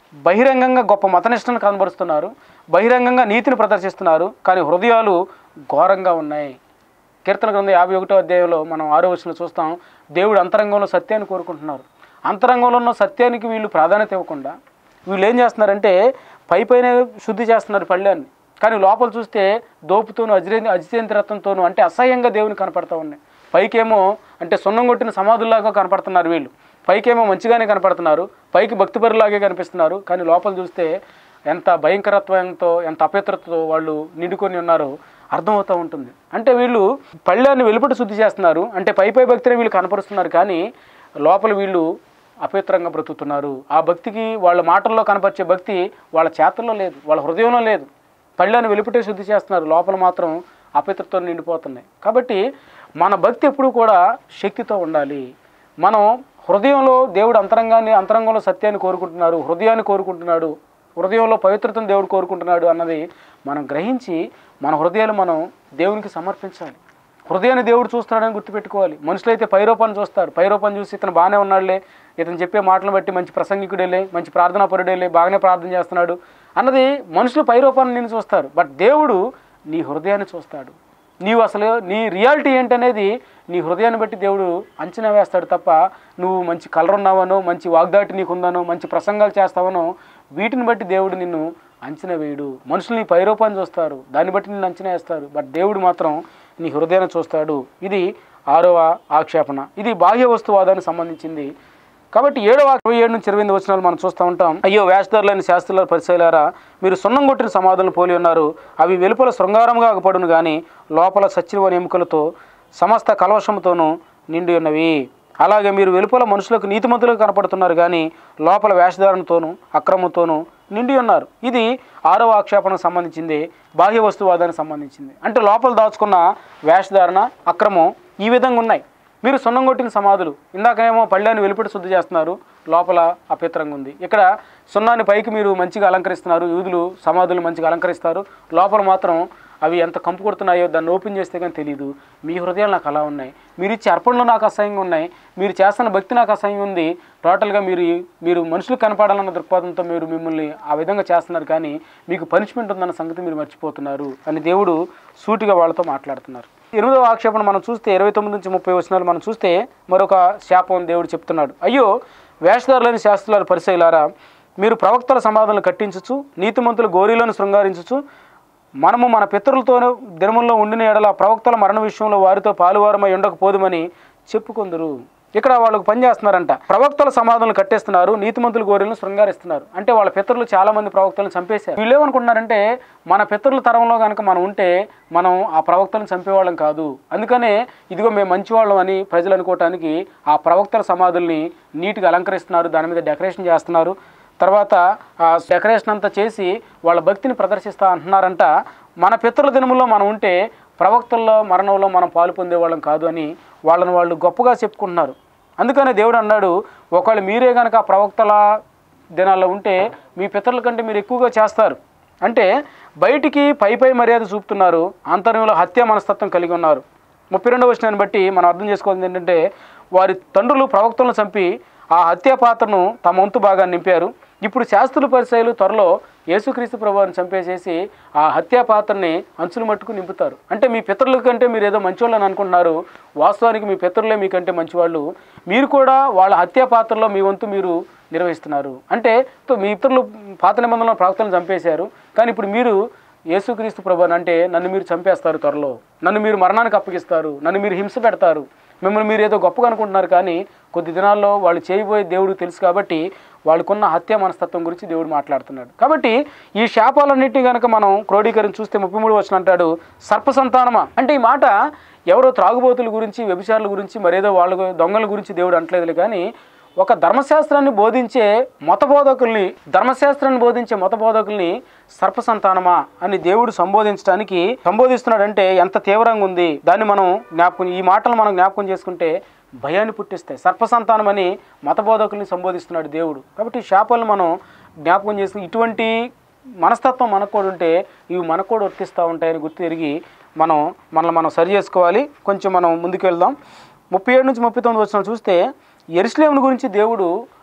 బహిరంగంగా గొప్ప మతనిష్టను కనబరుస్తున్నారు బహిరంగంగా నీతిని ప్రదర్శిస్తున్నారు కానీ హృదయాలు ఘోరంగా ఉన్నాయి కీర్తన గ్రంథం యాభై ఒకటో అధ్యాయంలో మనం ఆరో వచనంలో చూస్తాం దేవుడు అంతరంగంలో సత్యాన్ని కోరుకుంటున్నారు అంతరంగంలో ఉన్న సత్యానికి వీళ్ళు ప్రాధాన్యత ఇవ్వకుండా వీళ్ళు ఏం చేస్తున్నారంటే పై పైన శుద్ధి చేస్తున్నారు పళ్ళాన్ని కానీ లోపల చూస్తే దోపుతోను అజిరే అజితేంద్రత్వంతోను అంటే అసహ్యంగా దేవుని కనపడతా ఉన్నాయి పైకేమో అంటే సున్నం కొట్టిన సమాధుల్లాగా కనపడుతున్నారు వీళ్ళు పైకేమో మంచిగానే కనపడుతున్నారు పైకి భక్తిపరులాగే కనిపిస్తున్నారు కానీ లోపల చూస్తే ఎంత భయంకరత్వంతో ఎంత అపవిత్రతతో వాళ్ళు నిండుకొని ఉన్నారో అర్థమవుతూ ఉంటుంది అంటే వీళ్ళు పళ్ళాన్ని వెలుపట శుద్ధి చేస్తున్నారు అంటే పై పై భక్తిని వీళ్ళు కనపరుస్తున్నారు కానీ లోపల వీళ్ళు అపవిత్రంగా బ్రతుకుతున్నారు ఆ భక్తికి వాళ్ళ మాటల్లో కనపరిచే భక్తి వాళ్ళ చేతల్లో లేదు వాళ్ళ హృదయంలో లేదు పళ్ళని వెలుపటే శుద్ధి చేస్తున్నారు లోపల మాత్రం అపవిత్రతో నిండిపోతున్నాయి కాబట్టి మన భక్తి ఎప్పుడూ కూడా శక్తితో ఉండాలి మనం హృదయంలో దేవుడు అంతరంగాన్ని అంతరంగంలో సత్యాన్ని కోరుకుంటున్నారు హృదయాన్ని కోరుకుంటున్నాడు హృదయంలో పవిత్రతను దేవుడు కోరుకుంటున్నాడు అన్నది మనం గ్రహించి మన హృదయాలు మనం దేవునికి సమర్పించాలి హృదయాన్ని దేవుడు చూస్తున్నాడని గుర్తుపెట్టుకోవాలి మనుషులైతే పైరూపాన్ని చూస్తారు పైరూపాన్ని చూసి ఇతను బాగానే ఉన్నాడులే ఇతను చెప్పే మాటలను బట్టి మంచి ప్రసంగికుడేలే మంచి ప్రార్థనా పరుడేలే బాగానే ప్రార్థన చేస్తున్నాడు అన్నది మనుషులు పైరూపాన్ని నేను చూస్తారు బట్ దేవుడు నీ హృదయాన్ని చూస్తాడు నీవు అసలు నీ రియాలిటీ ఏంటనేది నీ హృదయాన్ని బట్టి దేవుడు అంచనా వేస్తాడు తప్ప నువ్వు మంచి కలర్ ఉన్నావనో మంచి వాగ్దాటి నీకు ఉందనో మంచి ప్రసంగాలు చేస్తావనో వీటిని బట్టి దేవుడు నిన్ను అంచనా వేయడు మనుషులు నీ పైరూపాన్ని చూస్తారు దాన్ని బట్టి నిన్ను అంచనా వేస్తారు బట్ దేవుడు మాత్రం నీ హృదయాన్ని చూస్తాడు ఇది ఆరవ ఆక్షేపణ ఇది బాహ్య వస్తువాదానికి సంబంధించింది కాబట్టి ఏడవ ఇరవై ఏడు నుంచి ఇరవై ఎనిమిది వచనాలు మనం చూస్తూ ఉంటాం అయ్యో వేషధారులైన శాస్త్రుల పరిశీలారా మీరు సున్నం కొట్టిన సమాధులను పోలి ఉన్నారు అవి వెలుపల శృంగారంగా అగపడును కానీ లోపల సచ్చివని ఎముకలతో సమస్త కలవశముతోనూ నిండి ఉన్నవి అలాగే మీరు వెలుపల మనుషులకు నీతిమంతులుగా కనపడుతున్నారు కానీ లోపల వేషధారణతోనూ అక్రమంతోనూ నిండి ఉన్నారు ఇది ఆరవ ఆక్షేపణకు సంబంధించింది బాహ్య వస్తువాదానికి సంబంధించింది అంటే లోపల దాచుకున్న వేషధారణ అక్రమం ఈ విధంగా ఉన్నాయి మీరు సున్నం కొట్టిన సమాధులు ఇందాకనేమో పళ్ళాన్ని వెలుపటి శుద్ధి చేస్తున్నారు లోపల అపిత్రంగా ఉంది ఇక్కడ సున్నాన్ని పైకి మీరు మంచిగా అలంకరిస్తున్నారు యూదులు సమాధులు మంచిగా అలంకరిస్తారు లోపల మాత్రం అవి ఎంత కంపు కొడుతున్నాయో దాన్ని ఓపెన్ చేస్తే కానీ తెలియదు మీ హృదయాలు నాకు అలా ఉన్నాయి మీరు ఇచ్చే అర్పణలు నాకు అసహ్యంగా ఉన్నాయి మీరు చేస్తున్న భక్తి నాకు అసహ్యంగా ఉంది టోటల్గా మీరు మీరు మనుషులకు కనపడాలన్న దృక్పథంతో మీరు మిమ్మల్ని ఆ విధంగా చేస్తున్నారు కానీ మీకు పనిష్మెంట్ ఉందన్న సంగతి మీరు మర్చిపోతున్నారు అని దేవుడు సూటిగా వాళ్ళతో మాట్లాడుతున్నారు ఎనిమిదవ ఆక్షేపణ మనం చూస్తే ఇరవై తొమ్మిది నుంచి ముప్పై వచనాలు మనం చూస్తే మరొక శాపం దేవుడు చెప్తున్నాడు అయ్యో వేషధారులని శాస్త్రులారు పరిశైలారా మీరు ప్రవక్తల సమాధానాలు కట్టించచ్చు నీతిమంతుల గోరీలను శృంగారించచ్చు మనము మన పితరులతో దినముల్లో ఉండిన ఎడల ప్రవక్తల మరణ విషయంలో వారితో పాలువారమై ఉండకపోదుమని చెప్పుకుందరు ఇక్కడ వాళ్ళకు పని చేస్తున్నారంట ప్రవక్తల సమాధానాలు కట్టేస్తున్నారు నీతిమంతుల గోరీలను శృంగారిస్తున్నారు అంటే వాళ్ళ పితరులు చాలా మంది ప్రవక్తలను చంపేశారు వీళ్ళు ఏమనుకుంటున్నారంటే మన పితరుల తరంలో కనుక మనం ఉంటే మనం ఆ ప్రవక్తలను చంపేవాళ్ళం కాదు అందుకనే ఇదిగో మేము మంచివాళ్ళం అని ప్రజలు అనుకోవటానికి ఆ ప్రవక్తల సమాధుల్ని నీట్గా అలంకరిస్తున్నారు దాని మీద డెకరేషన్ చేస్తున్నారు తర్వాత ఆ డెకరేషన్ అంతా చేసి వాళ్ళ భక్తిని ప్రదర్శిస్తా అంటున్నారంట మన పితరుల దినముల్లో మనం ఉంటే ప్రవక్తల్లో మరణంలో మనం పాలు పొందేవాళ్ళం కాదు అని వాళ్ళని వాళ్ళు గొప్పగా చెప్పుకుంటున్నారు అందుకనే దేవుడు అన్నాడు ఒకవేళ మీరే కనుక ఆ ప్రవక్తల దినాల్లో ఉంటే మీ పితరుల కంటే మీరు ఎక్కువగా చేస్తారు అంటే బయటికి పై పై మర్యాద చూపుతున్నారు ఆంతర్యంలో హత్య మనస్తత్వం కలిగి ఉన్నారు ముప్పై రెండవ వచనాన్ని బట్టి మనం అర్థం చేసుకోవాల్సింది ఏంటంటే వారి తండ్రులు ప్రవక్తలను చంపి ఆ హత్యా పాత్రను తమ వంతు బాగా నింపారు ఇప్పుడు శాస్త్రుల పరిచయాలు త్వరలో యేసుక్రీస్తు ప్రభువారిని చంపేసేసి ఆ హత్యా పాత్రని అంచులు మట్టుకు నింపుతారు అంటే మీ పితరుల కంటే మీరు ఏదో మంచివాళ్ళు అని అనుకుంటున్నారు వాస్తవానికి మీ పితరులే మీకంటే మంచివాళ్ళు మీరు కూడా వాళ్ళ హత్యా పాత్రలో మీ వంతు మీరు నిర్వహిస్తున్నారు అంటే తో మీ ఇతరులు పాత నిబంధనలో ప్రవక్తలను చంపేశారు కానీ ఇప్పుడు మీరు యేసుక్రీస్తు ప్రభు అని అంటే నన్ను మీరు చంపేస్తారు త్వరలో నన్ను మీరు మరణానికి అప్పగిస్తారు నన్ను మీరు హింస పెడతారు మిమ్మల్ని మీరు ఏదో గొప్పగా అనుకుంటున్నారు కానీ కొద్ది దినాల్లో వాళ్ళు చేయబోయే దేవుడు తెలుసు కాబట్టి వాళ్ళకున్న హత్య మనస్తత్వం గురించి దేవుడు మాట్లాడుతున్నాడు కాబట్టి ఈ శాపాలన్నింటినీ కనుక మనం క్రోడీకరించి చూస్తే ముప్పై మూడు వచ్చిన అంటాడు సర్ప సంతానమా అంటే ఈ మాట ఎవరో త్రాగుబోతుల గురించి వ్యభిచారుల గురించి మరేదో వాళ్ళ గు- దొంగల గురించి దేవుడు అంటలేదులే కానీ ఒక ధర్మశాస్త్రాన్ని బోధించే మత బోధకుల్ని ధర్మశాస్త్రాన్ని బోధించే మత బోధకుల్ని సర్ప సంతానమా అని దేవుడు సంబోధించడానికి సంబోధిస్తున్నాడంటే ఎంత తీవ్రంగా ఉంది దాన్ని మనం జ్ఞాపకం ఈ మాటలు మనం జ్ఞాపకం చేసుకుంటే భయాన్ని పుట్టిస్తాయి సర్ప సంతానం అని మత బోధకుల్ని సంబోధిస్తున్నాడు దేవుడు కాబట్టి ఈ శాపాలను మనం జ్ఞాపకం చేసుకుని ఇటువంటి మనస్తత్వం మనకు కూడా ఉంటే ఇవి మనకు కూడా వర్తిస్తూ ఉంటాయని గుర్తు తిరిగి మనం మనల్ని మనం సరి చేసుకోవాలి కొంచెం మనం ముందుకు వెళ్దాం ముప్పై ఏడు నుంచి ముప్పై తొమ్మిది వచ్చిన చూస్తే ఎరుసలేముని గురించి దేవుడు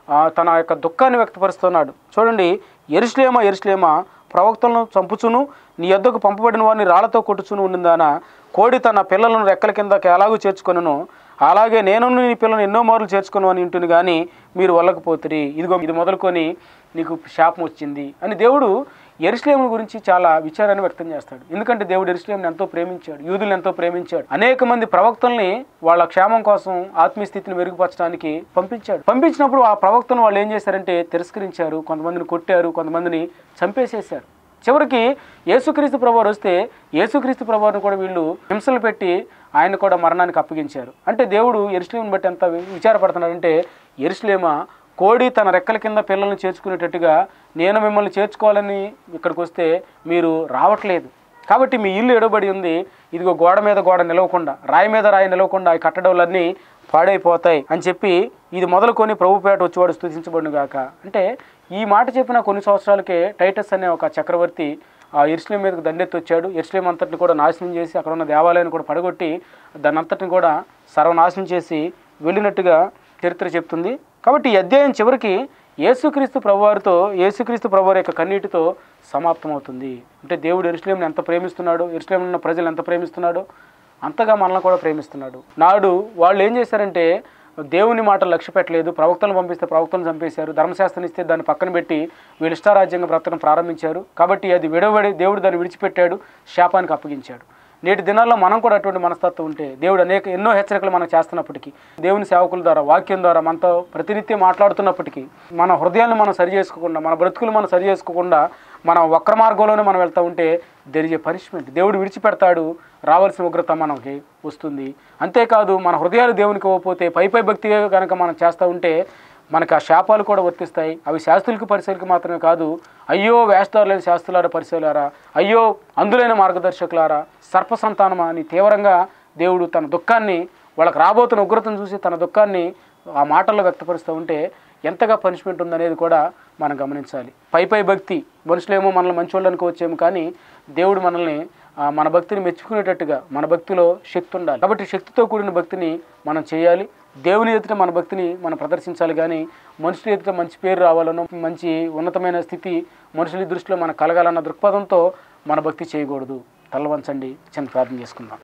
ఆ, తన యొక్క దుఃఖాన్ని వ్యక్తపరుస్తున్నాడు చూడండి ఎరుసలేమా ఎరుసలేమా ప్రవక్తలను చంపుచును నీ యొద్దకు పంపబడిన వారిని రాళ్లతో కొట్టుచును ఉండిందాన కోడి తన పిల్లలను రెక్కల కిందకి ఎలాగూ చేర్చుకొనును అలాగే నేను నీ పిల్లలను ఎన్నో మార్లు చేర్చుకును అని ఇంటుంది కానీ మీరు వల్లకపోతురి ఇదిగో ఇది మొదలుకొని నీకు శాపం వచ్చింది అని దేవుడు ఎరుసలేముల గురించి చాలా విచారాన్ని వ్యక్తం చేస్తాడు ఎందుకంటే దేవుడు ఎరుసలేముని ఎంతో ప్రేమించాడు యూదులను ఎంతో ప్రేమించాడు అనేక మంది ప్రవక్తల్ని వాళ్ళ క్షేమం కోసం ఆత్మీయ స్థితిని మెరుగుపరచడానికి పంపించాడు పంపించినప్పుడు ఆ ప్రవక్తను వాళ్ళు ఏం చేశారంటే తిరస్కరించారు కొంతమందిని కొట్టారు కొంతమందిని చంపేసేశారు చివరికి యేసుక్రీస్తు ప్రభువారు వస్తే యేసుక్రీస్తు ప్రభువారిని కూడా వీళ్ళు హింసలు పెట్టి ఆయన కూడా మరణానికి అప్పగించారు అంటే దేవుడు ఎరుసలేముని బట్టి ఎంత విచారపడుతున్నాడంటే ఎరుసలేమ కోడి తన రెక్కల కింద పిల్లల్ని చేర్చుకునేటట్టుగా నేను మిమ్మల్ని చేర్చుకోవాలని ఇక్కడికి వస్తే మీరు రావట్లేదు కాబట్టి మీ ఇల్లు ఎడబడి ఉంది ఇదిగో గోడ మీద గోడ నిలవకుండా రాయి మీద రాయి నిలవకుండా ఈ కట్టడాలన్నీ పాడైపోతాయి అని చెప్పి ఇది మొదలుకొని ప్రభుపేట వచ్చేవాడు స్థుతించబడును గాక అంటే ఈ మాట చెప్పిన కొన్ని సంవత్సరాలకే టైటస్ అనే ఒక చక్రవర్తి ఆ ఎరుసలేం మీదకు దండెత్తి వచ్చాడు ఎరుసలేం అంతటిని కూడా నాశనం చేసి అక్కడ ఉన్న దేవాలయాన్ని కూడా పడగొట్టి దాని అంతటిని కూడా సర్వనాశనం చేసి వెళ్ళినట్టుగా చరిత్ర చెప్తుంది కాబట్టి ఈ అధ్యాయం చివరికి యేసుక్రీస్తు ప్రభువారితో యేసుక్రీస్తు ప్రభువారి యొక్క కన్నీటితో సమాప్తమవుతుంది అంటే దేవుడు ఎరుసలేంని ఎంత ప్రేమిస్తున్నాడో ఎరుసలేంలో ఉన్న ప్రజలు ఎంత ప్రేమిస్తున్నాడో అంతగా మనల్ని కూడా ప్రేమిస్తున్నాడు నాడు వాళ్ళు ఏం చేశారంటే దేవుని మాట లక్ష్య పెట్టలేదు ప్రవక్తలను పంపిస్తే ప్రవక్తలను చంపేశారు ధర్మశాస్త్రం ఇస్తే దాన్ని పక్కన పెట్టి వీళ్ళు ఇష్టారాజ్యంగా బ్రతకడం ప్రారంభించారు కాబట్టి అది విడవడి దేవుడు దాన్ని విడిచిపెట్టాడు శాపానికి అప్పగించాడు నేటి దినాల్లో మనం కూడా అటువంటి మనస్తత్వం ఉంటే దేవుడు అనేక ఎన్నో హెచ్చరికలు మనం చేస్తున్నప్పటికీ దేవుని సేవకుల ద్వారా వాక్యం ద్వారా మనతో ప్రతినిత్యం మాట్లాడుతున్నప్పటికీ మన హృదయాన్ని మనం సరి చేసుకోకుండా మన బ్రతుకులు మనం సరి చేసుకోకుండా మనం వక్ర మార్గంలోనే మనం వెళ్తూ ఉంటే జరిగే పనిష్మెంట్ దేవుడు విడిచిపెడతాడు రావాల్సిన ఉగ్రత మనకి వస్తుంది అంతేకాదు మన హృదయాలు దేవునికి ఇవ్వకపోతే పై పై భక్తి కనుక మనం చేస్తూ ఉంటే మనకు ఆ శాపాలు కూడా వర్తిస్తాయి అవి శాస్త్రులకు పరిశీలికి మాత్రమే కాదు అయ్యో వేస్తారులేని శాస్త్రులారా పరిశీలారా అయ్యో అందులైన మార్గదర్శకులారా సర్ప సంతానమా అని తీవ్రంగా దేవుడు తన దుఃఖాన్ని వాళ్ళకి రాబోతున్న ఉగ్రతను చూసి తన దుఃఖాన్ని ఆ మాటల్లో వ్యక్తపరుస్తూ ఉంటే ఎంతగా పనిష్మెంట్ ఉందనేది కూడా మనం గమనించాలి పై పై భక్తి మనుషులేమో మనల్ని మంచోళ్ళు అనుకోవచ్చేమో కానీ దేవుడు మనల్ని ఆ, మన భక్తిని మెచ్చుకునేటట్టుగా మన భక్తిలో శక్తి ఉండాలి కాబట్టి శక్తితో కూడిన భక్తిని మనం చేయాలి దేవుని ఎదుట మన భక్తిని మనం ప్రదర్శించాలి కానీ మనుషుల ఎదుట మంచి పేరు రావాలనో మంచి ఉన్నతమైన స్థితి మనుషుల దృష్టిలో మనకు కలగాలన్న దృక్పథంతో మన భక్తి చేయకూడదు తలవంచండి చిన్న ప్రార్థన చేసుకుందాం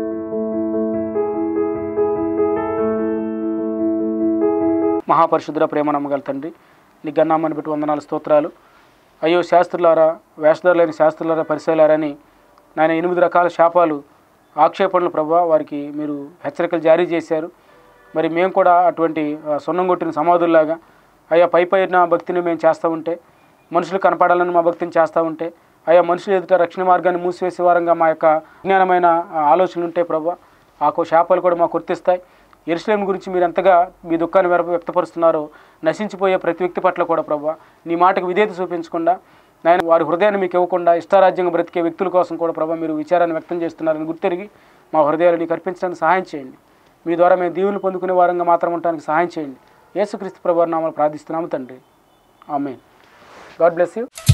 మహాపరిశుద్ధుల ప్రేమ నమ్మగల తండ్రి నీ గన్నామని పెట్టి వందనాలు స్తోత్రాలు అయ్యో శాస్త్రులారా వేషధారులైన శాస్త్రులారా పరిశీలారని నాయన ఎనిమిది రకాల శాపాలు ఆక్షేపణలు ప్రభా వారికి మీరు హెచ్చరికలు జారీ చేశారు మరి మేము కూడా అటువంటి ఆ, సున్నం కొట్టిన సమాధుల్లాగా అయ్యా పై పైన భక్తిని మేము చేస్తూ ఉంటే మనుషులు కనపడాలని మా భక్తిని చేస్తూ ఉంటే అయ్యా మనుషులు ఎదుట రక్షణ మార్గాన్ని మూసివేసే వారంగా మా యొక్క జ్ఞానమైన ఆ, ఆలోచనలు ఉంటాయి ప్రభా ఆ కో శాపాలు కూడా మాకు గుర్తిస్తాయి ఎరుసలేం గురించి మీరు ఎంతగా మీ దుఃఖాన్ని వెరప వ్యక్తపరుస్తున్నారో నశించిపోయే ప్రతి వ్యక్తి పట్ల కూడా ప్రభా నీ మాటకు విధేయత చూపించకుండా నాయన వారి హృదయాన్ని మీకు ఇవ్వకుండా ఇష్టారాజ్యంగా బ్రతికే వ్యక్తుల కోసం కూడా ప్రభా మీరు విచారాన్ని వ్యక్తం చేస్తున్నారని గుర్తెరిగి మా హృదయాలు నీకు అర్పించడానికి సహాయం చేయండి మీ ద్వారా మేము దీవులు పొందుకునే వారంగా మాత్రం ఉండడానికి సహాయం చేయండి యేసుక్రీస్తు ప్రభు నామాలు ప్రార్థిస్తున్నాము తండ్రి ఆమె గాడ్ బ్లెస్ యూ